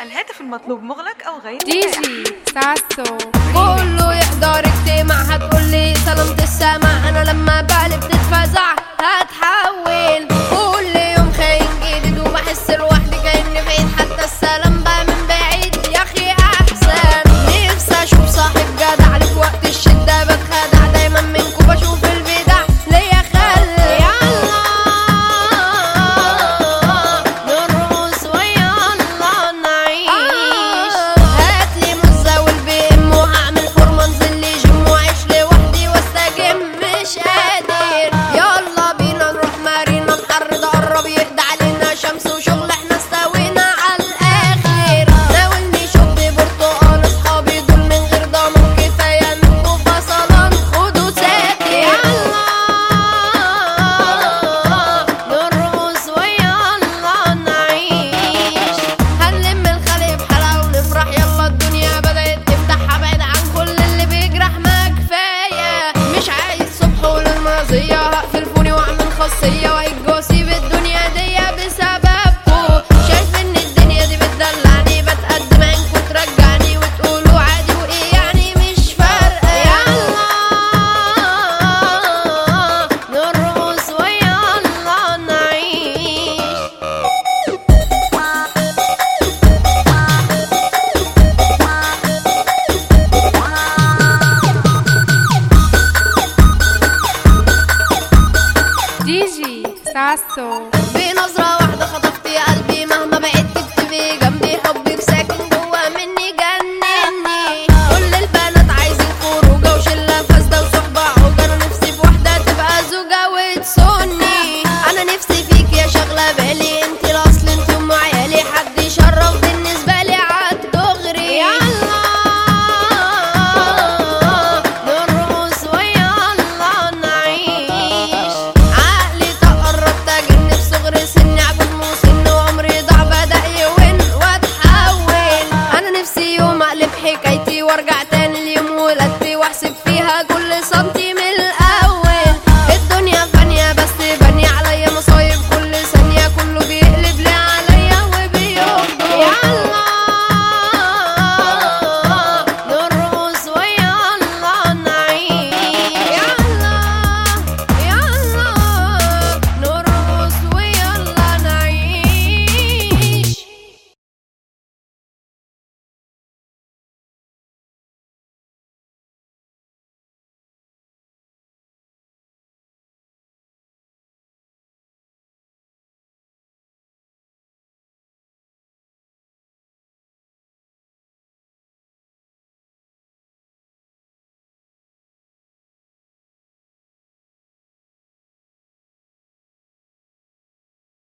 الهاتف المطلوب مغلق أو غير دي متاح. جي ساسو كله يحضر اجتماع هتقولي سلامة السمع انا لما بقلب تتفزع هتحول كل يوم خاين جديد وبحس لوحدي كاني بعيد حتى السلام بقى من بعيد يا اخي احسن نفسي اشوف صاحب جدع لي في وقت الشدة بتخدع دايما منكم بشوف البدع ليا خل يلا نرقص ويلا نعيش هاتلي مزة والبي ام وهعمل فورمة انزل لي جيم واعيش لوحدي واستجم مش قادر يلا بينا نروح مارينا الحر ده قرب يهدى علينا شمس وشغل احنا استوينا على الاخر ناولني شوب برتقال اصحابي دول من غير ضمان كفايه منكم فصلان خدوا ساتر يلا نرقص ويلا نعيش هنلم الخلق بحلقة ونفرح يلا الدنيا بدأت تفتح ابعد عن كل اللي بيجرح ما كفاية مش عايز صبح وللمرضية هقفل فوني واعمل خاصية وهيج واسيب الدنيا دي بسببكوا شايف ان الدنيا دي بتدلعني بتقدم عينكوا ترجعني وتقولوا عادي وايه يعني مش فارقة يلا نرقص ويلا نعيش دي جي ساسو